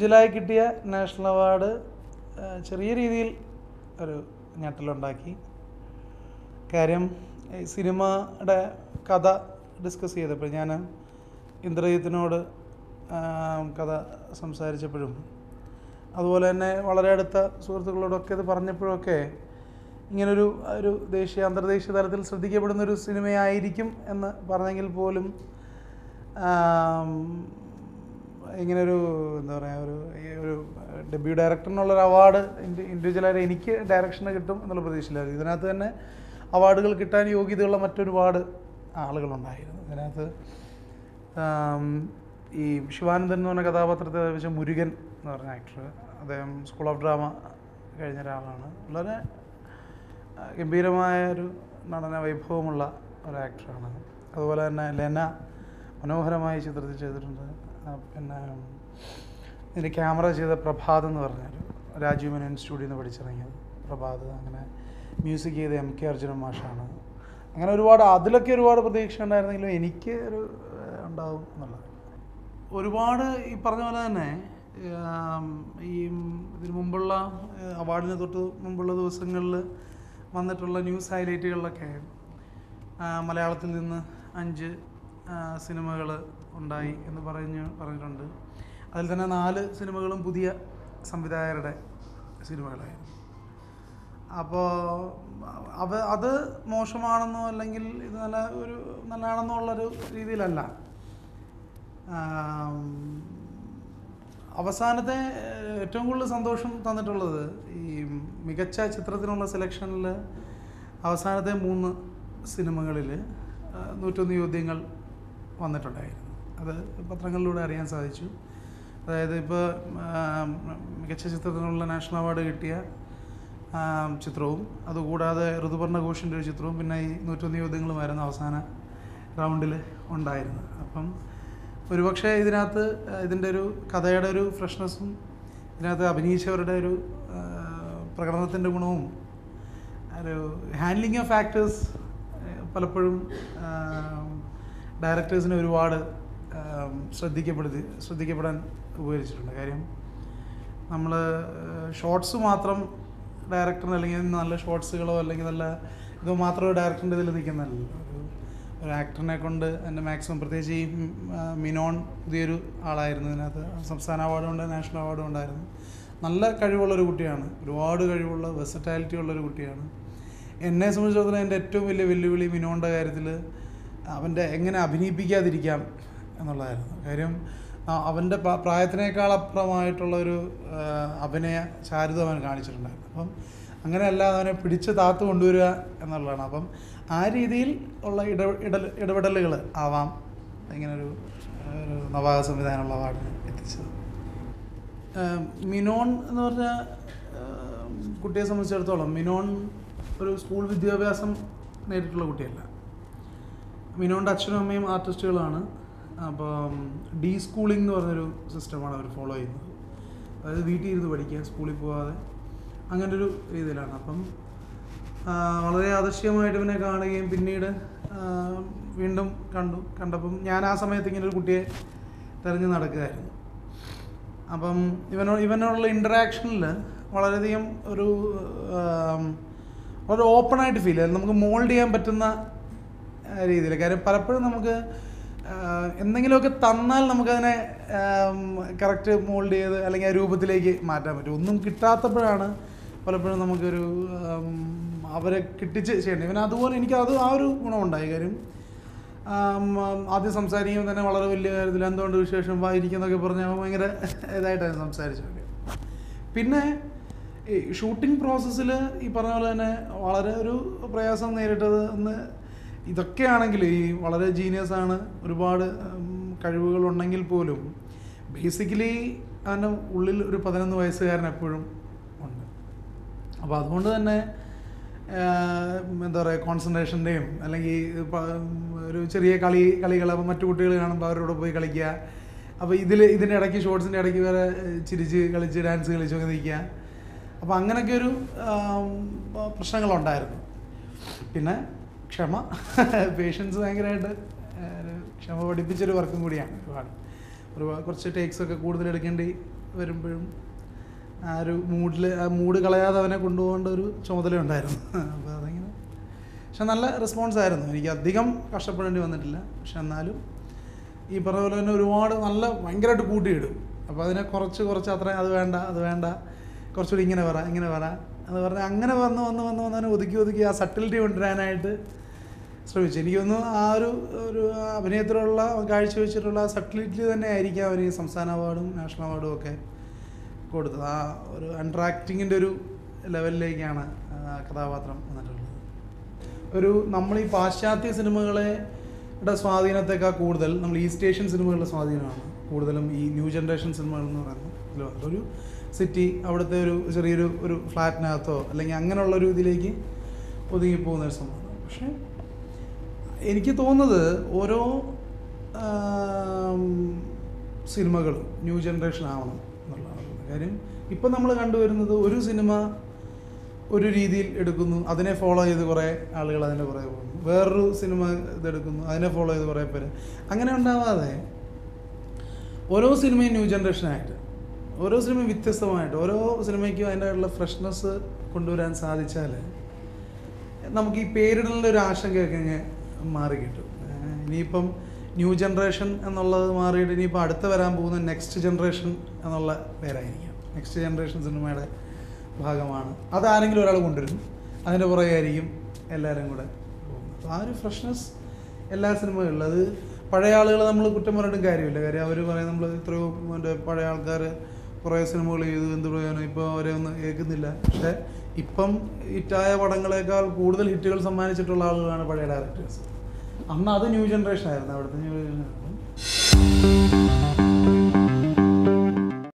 ഇൻഡിവിജ്വലായി കിട്ടിയ national award ചെറിയ രീതിയിൽ ഒരു ഞെട്ടലുണ്ടാക്കി കാര്യം ഈ സിനിമയുടെ കഥ ഡിസ്കസ് ചെയ്തപ്പോൾ ഞാൻ ഇന്ദ്രജിത്തിനോട് ആ, കഥ സംസാരിച്ചപ്പോഴും അതുപോലെ തന്നെ വളരെ അടുത്ത സുഹൃത്തുക്കളോടൊക്കെ ഇത് പറഞ്ഞപ്പോഴൊക്കെ ഇങ്ങനൊരു ഒരു ദേശീയ അന്തർദേശീയ തലത്തിൽ ശ്രദ്ധിക്കപ്പെടുന്ന ഒരു സിനിമയായിരിക്കും എന്ന് പറഞ്ഞെങ്കിൽ പോലും ആം, ഇങ്ങനൊരു എന്താ പറയുക ഒരു ഈ ഒരു ഡെബ്യൂ ഡയറക്ടറിനുള്ളൊരു അവാർഡ് ഇൻഡിവിജ്വലായിട്ട് എനിക്ക് ഡയറക്ഷന് കിട്ടും എന്നുള്ള പ്രതീക്ഷയിലായിരുന്നു ഇതിനകത്ത് തന്നെ അവാർഡുകൾ കിട്ടാൻ യോഗ്യതയുള്ള മറ്റൊരുപാട് ആളുകളുണ്ടായിരുന്നു ഇതിനകത്ത് ആം, ഈ ശിവാനന്ദൻ എന്ന് പറഞ്ഞ കഥാപാത്രത്തെ വെച്ച മുരുകൻ എന്ന് പറഞ്ഞ ആക്ടർ അദ്ദേഹം സ്കൂൾ ഓഫ് ഡ്രാമ കഴിഞ്ഞ ഒരാളാണ് വളരെ ആ, ഗംഭീരമായ ഒരു നടന വൈഭവമുള്ള ഒരു ആക്ടറാണ് അതുപോലെ തന്നെ ലെന മനോഹരമായി ചിത്രത്തിൽ ചെയ്തിട്ടുണ്ട് ആ, പിന്നെ ഇതിൻ്റെ ക്യാമറ ചെയ്ത പ്രഭാത് എന്ന് പറഞ്ഞൊരു രാജീവ് മേനോൻ സ്റ്റുഡിയോയിൽ നിന്ന് പഠിച്ചിറങ്ങിയത് പ്രഭാത് അങ്ങനെ മ്യൂസിക് ചെയ്ത എം കെ അർജുനൻ മാഷാണ് അങ്ങനെ ഒരുപാട് അതിലൊക്കെ ഒരുപാട് പ്രതീക്ഷ ഉണ്ടായിരുന്നെങ്കിലും എനിക്ക് ഒരു ആ, ഉണ്ടാവും എന്നുള്ളത് ഒരുപാട് ഈ പറഞ്ഞ പോലെ തന്നെ ആം, ഈ ഇതിന് മുമ്പുള്ള ഏഹ്, അവാർഡിന് തൊട്ട് മുമ്പുള്ള ദിവസങ്ങളിൽ വന്നിട്ടുള്ള ന്യൂസ് ഹൈലൈറ്റുകളിലൊക്കെ ആ, മലയാളത്തിൽ നിന്ന് അഞ്ച് സിനിമകൾ ഉണ്ടായി എന്ന് പറഞ്ഞ് പറഞ്ഞിട്ടുണ്ട് അതിൽ തന്നെ നാല് സിനിമകളും പുതിയ സംവിധായകരുടെ സിനിമകളായിരുന്നു അപ്പോൾ അവ അത് മോശമാണെന്നോ അല്ലെങ്കിൽ ഇത് നല്ല ഒരു നല്ലതാണെന്നോ ഉള്ളൊരു രീതിയിലല്ല ആം, അവസാനത്തെ ഏഹ്, ഏറ്റവും കൂടുതൽ സന്തോഷം തന്നിട്ടുള്ളത് ഈ മികച്ച ചിത്രത്തിനുള്ള സെലക്ഷനിൽ അവസാനത്തെ മൂന്ന് സിനിമകളിൽ നൂറ്റൊന്ന് ചോദ്യങ്ങൾ വന്നിട്ടുണ്ടായിരുന്നു അത് പത്രങ്ങളിലൂടെ അറിയാൻ സാധിച്ചു അതായത് ഇപ്പോൾ മികച്ച ചിത്രത്തിനുള്ള നാഷണൽ അവാർഡ് കിട്ടിയ ആം, ചിത്രവും അതുകൂടാതെ ഋതുപർണ ഘോഷിൻ്റെ ഒരു ചിത്രവും പിന്നെ ഈ നൂറ്റൊന്ന് ചോദ്യങ്ങളുമായിരുന്നു അവസാന റൗണ്ടിൽ ഉണ്ടായിരുന്നത് അപ്പം ഒരുപക്ഷെ ഇതിനകത്ത് ആ, ഇതിൻ്റെ ഒരു കഥയുടെ ഒരു ഫ്രഷ്നെസ്സും ഇതിനകത്ത് അഭിനയിച്ചവരുടെ ഒരു പ്രകടനത്തിൻ്റെ ഗുണവും ഒരു ഹാൻഡ്ലിങ് ഓഫ് ആക്ടേഴ്സ് പലപ്പോഴും ഡയറക്ടേഴ്സിനെ ഒരുപാട് ആം, ശ്രദ്ധിക്കപ്പെടുത്തി ശ്രദ്ധിക്കപ്പെടാൻ ഉപകരിച്ചിട്ടുണ്ട് കാര്യം നമ്മൾ ഷോർട്സ് മാത്രം ഡയറക്ടറിന് അല്ലെങ്കിൽ നല്ല ഷോർട്സുകളോ അല്ലെങ്കിൽ നല്ല ഇതോ മാത്രമേ ഡയറക്ടറിൻ്റെ ഇതിൽ നിൽക്കുന്നതല്ല ഒരു ഒരു ആക്ടറിനെ കൊണ്ട് എൻ്റെ മാക്സിമം പ്രത്യേകിച്ച് ഈ ഉം, ആ, മിനോൺ പുതിയൊരു ആളായിരുന്നു ഇതിനകത്ത് സംസ്ഥാന അവാർഡും ഉണ്ട് നാഷണൽ അവാർഡും ഉണ്ടായിരുന്നു നല്ല കഴിവുള്ളൊരു കുട്ടിയാണ് ഒരുപാട് കഴിവുള്ള വെസറ്റാലിറ്റി ഉള്ളൊരു കുട്ടിയാണ് എന്നെ സംബന്ധിച്ചിടത്തോളം എൻ്റെ ഏറ്റവും വലിയ വെല്ലുവിളി മിനോൻ്റെ കാര്യത്തിൽ അവൻ്റെ എങ്ങനെ അഭിനയിപ്പിക്കാതിരിക്കാം എന്നുള്ളതായിരുന്നു കാര്യം ആ, അവൻ്റെ പ- പ്രായത്തിനേക്കാൾ അപ്പുറമായിട്ടുള്ള ഒരു ആ, അഭിനയ ചാരുത അവൻ കാണിച്ചിട്ടുണ്ടായിരുന്നു അപ്പം അങ്ങനെയല്ലാതെ അവനെ പിടിച്ച് താത്തു കൊണ്ടുവരിക എന്നുള്ളതാണ് അപ്പം ആ രീതിയിൽ ഉള്ള ഇട ഇടൽ ഇടപെടലുകൾ ആവാം ഇങ്ങനൊരു ഒരു നവാഗ സംവിധാനമുള്ള അവാർഡിന് എത്തിച്ചത് ഏം, മിനോൺ എന്ന് പറഞ്ഞ ഏം, കുട്ടിയെ സംബന്ധിച്ചിടത്തോളം മിനോൺ ഒരു സ്കൂൾ വിദ്യാഭ്യാസം നേരിട്ടുള്ള കുട്ടിയല്ല മിനോൻ്റെ അച്ഛനും അമ്മയും ആർട്ടിസ്റ്റുകളാണ് അപ്പം ഡീ സ്കൂളിംഗ് എന്ന് പറഞ്ഞൊരു സിസ്റ്റമാണ് അവർ ഫോളോ ചെയ്യുന്നത് അതായത് വീട്ടിൽ ഇരുന്ന് പഠിക്കുക സ്കൂളിൽ പോകാതെ അങ്ങനെ ഒരു രീതിയിലാണ് അപ്പം ആ, വളരെ ആദർശ്യമായിട്ട് ഇവനെ കാണുകയും പിന്നീട് ആ, വീണ്ടും കണ്ടു കണ്ടപ്പം ഞാൻ ആ സമയത്ത് ഇങ്ങനെ ഒരു കുട്ടിയെ തിരഞ്ഞു നടക്കുകയായിരുന്നു അപ്പം ഇവനോട് ഇവനോടുള്ള ഇൻറ്ററാക്ഷനിൽ വളരെയധികം ഒരു ആം, വളരെ ഓപ്പണായിട്ട് ഫീൽ ചെയ്യും നമുക്ക് മോൾഡ് ചെയ്യാൻ പറ്റുന്ന രീതിയിൽ കാര്യം പലപ്പോഴും നമുക്ക് ആ, എന്തെങ്കിലുമൊക്കെ തന്നാൽ നമുക്കതിനെ കറക്റ്റ് മോൾഡ് ചെയ്ത് അല്ലെങ്കിൽ ആ രൂപത്തിലേക്ക് മാറ്റാൻ പറ്റും ഒന്നും കിട്ടാത്തപ്പോഴാണ് പലപ്പോഴും നമുക്കൊരു ആം, അവരെ കിട്ടിച്ച് ചെയ്യേണ്ടത് ഇവൻ അതുപോലെ എനിക്ക് അത് ആ ഒരു ഗുണമുണ്ടായി കാര്യം ആം, ആം, ആദ്യം സംസാരിക്കുമ്പോൾ തന്നെ വളരെ വലിയ കാര്യത്തിൽ എന്തുകൊണ്ട് വിശേഷം വായിരിക്കുന്നൊക്കെ പറഞ്ഞ് അവൻ ഭയങ്കര ഇതായിട്ടാണ് സംസാരിച്ചത് പിന്നെ ഈ ഷൂട്ടിംഗ് പ്രോസസ്സിൽ ഈ പറഞ്ഞ പോലെ തന്നെ വളരെ ഒരു പ്രയാസം നേരിട്ടത് എന്ന് ഇതൊക്കെയാണെങ്കിൽ ഈ വളരെ ജീനിയസ് ആണ് ഒരുപാട് ഉം, കഴിവുകളുണ്ടെങ്കിൽ പോലും ബേസിക്കലി അവൻ്റെ ഉള്ളിൽ ഒരു പതിനൊന്ന് വയസ്സുകാരൻ എപ്പോഴും ഉണ്ട് അപ്പോൾ അതുകൊണ്ട് തന്നെ ആഹ്, എന്താ പറയുക കോൺസെൻട്രേഷൻ്റെയും അല്ലെങ്കിൽ പ- ഒരു ചെറിയ കളി കളികൾ അപ്പോൾ മറ്റു കുട്ടികൾ കാണുമ്പോൾ അവരോട് പോയി കളിക്കുക അപ്പോൾ ഇതിൽ ഇതിൻ്റെ ഇടയ്ക്ക് ഷോർട്സിൻ്റെ ഇടയ്ക്ക് വേറെ ഏഹ്, ചിരിച്ച് കളിച്ച് ഡാൻസ് കളിച്ചൊക്കെ നിൽക്കുക അപ്പോൾ അങ്ങനെയൊക്കെ ഒരു ആം, പ- പ്രശ്നങ്ങളുണ്ടായിരുന്നു പിന്നെ ക്ഷമ പേഷ്യൻസ് ഭയങ്കരമായിട്ട് ഏഹ്, ഒരു ക്ഷമ പഠിപ്പിച്ചൊരു വർക്കും കൂടിയാണ് ഒരുപാട് ഒരുപാട് കുറച്ച് ടേക്സ് ഒക്കെ കൂടുതൽ എടുക്കേണ്ടി വരുമ്പോഴും ആ ഒരു മൂഡിൽ ആ മൂഡ് കളയാതെ അവനെ കൊണ്ടുപോകേണ്ട ഒരു ചുമതല ഉണ്ടായിരുന്നു അപ്പോൾ അതിങ്ങനെ പക്ഷെ നല്ല റെസ്പോൺസ് ആയിരുന്നു എനിക്ക് അധികം കഷ്ടപ്പെടേണ്ടി വന്നിട്ടില്ല പക്ഷെ എന്നാലും ഈ പറഞ്ഞ പോലെ തന്നെ ഒരുപാട് നല്ല ഭയങ്കരമായിട്ട് കൂട്ടിയിടും അപ്പോൾ അതിനെ കുറച്ച് കുറച്ച് അത്രയും അത് വേണ്ട അത് വേണ്ട കുറച്ചുകൂടി ഇങ്ങനെ പറ ഇങ്ങനെ പറ എന്ന് പറഞ്ഞാൽ അങ്ങനെ വന്ന് വന്ന് വന്ന് വന്ന് അതിനെ ഒതുക്കി ഒതുക്കി ആ സട്ടിലിറ്റി കൊണ്ടുവരാനായിട്ട് ശ്രമിച്ചു എനിക്കൊന്ന് ആ ഒരു ഒരു ആ അഭിനയത്തിലുള്ള കാഴ്ചവെച്ചിട്ടുള്ള ആ സട്ടിലിറ്റി തന്നെ ആയിരിക്കാം അവർ ഈ സംസ്ഥാന അവാർഡും നാഷണൽ അവാർഡും ഒക്കെ കൊടുത്തത് ആ ഒരു അൺട്രാക്റ്റിങ്ങിൻ്റെ ഒരു ലെവലിലേക്കാണ് ആ കഥാപാത്രം വന്നിട്ടുള്ളത് ഒരു നമ്മൾ ഈ പാശ്ചാത്യ സിനിമകളെ യുടെ സ്വാധീനത്തെക്കാൾ കൂടുതൽ നമ്മൾ ഈസ്റ്റ് ഏഷ്യൻ സിനിമകളുടെ സ്വാധീനമാണ് കൂടുതലും ഈ ന്യൂ ജനറേഷൻ സിനിമകൾ എന്ന് പറയുന്നത് ഇതിൽ വന്നത്. ഒരു സിറ്റി അവിടുത്തെ ഒരു ചെറിയൊരു ഒരു ഫ്ലാറ്റിനകത്തോ അല്ലെങ്കിൽ അങ്ങനെയുള്ള ഒരു ഇതിലേക്ക് ഒതുങ്ങിപ്പോകുന്ന ഒരു സംഭവമാണ് പക്ഷേ എനിക്ക് തോന്നുന്നത് ഓരോ സിനിമകളും ന്യൂ ജനറേഷൻ ആവണം എന്നുള്ളതാണ് കാര്യം ഇപ്പം നമ്മൾ കണ്ടുവരുന്നത് ഒരു സിനിമ ഒരു രീതിയിൽ എടുക്കുന്നു അതിനെ ഫോളോ ചെയ്ത് കുറേ ആളുകൾ അതിൻ്റെ പുറകെ പോകുന്നു വേറൊരു സിനിമ ഇതെടുക്കുന്നു അതിനെ ഫോളോ ചെയ്ത് കുറേ പേര് അങ്ങനെ ഉണ്ടാവാതെ ഓരോ സിനിമയും ന്യൂ ജനറേഷനായിട്ട് ഓരോ സിനിമയും വ്യത്യസ്തമായിട്ട് ഓരോ സിനിമയ്ക്കും അതിൻ്റെ ഉള്ള ഫ്രഷ്നെസ് കൊണ്ടുവരാൻ സാധിച്ചാൽ നമുക്ക് ഈ പേരിടലിൻ്റെ ഒരു ആശങ്കയൊക്കെ അങ്ങ് മാറി കിട്ടും ഏഹ് ഇനിയിപ്പം ന്യൂ ജനറേഷൻ എന്നുള്ളത് മാറിയിട്ട് ഇനിയിപ്പോൾ അടുത്ത് വരാൻ പോകുന്ന നെക്സ്റ്റ് ജനറേഷൻ എന്നുള്ള പേരായിരിക്കാം നെക്സ്റ്റ് ജനറേഷൻ സിനിമയുടെ ഭാഗമാണ് അതാരെങ്കിലും ഒരാൾ കൊണ്ടുവരും അതിൻ്റെ പുറകെ ആയിരിക്കും എല്ലാവരും കൂടെ പോകുന്നത് അപ്പോൾ ആ ഒരു ഫ്രഷ്നെസ് എല്ലാ സിനിമകളിലും അത് പഴയ ആളുകൾ നമ്മൾ കുറ്റം പറഞ്ഞിട്ടും കാര്യമില്ല കാര്യം അവർ പറയും നമ്മൾ എത്രയോ മറ്റേ പഴയ ആൾക്കാർ കുറേ സിനിമകൾ ചെയ്തു എന്ത് പ്രയോജനം ഇപ്പോൾ അവരെ ഒന്നും കേൾക്കുന്നില്ല പക്ഷേ ഇപ്പം ഹിറ്റായ പടങ്ങളെക്കാൾ കൂടുതൽ ഹിറ്റുകൾ സമ്മാനിച്ചിട്ടുള്ള ആളുകളാണ് പഴയ ഡയറക്ടേഴ്സ് അന്ന് അത് ന്യൂ ജനറേഷൻ ആയിരുന്നു അവിടുത്തെ ന്യൂ ജനറേഷൻ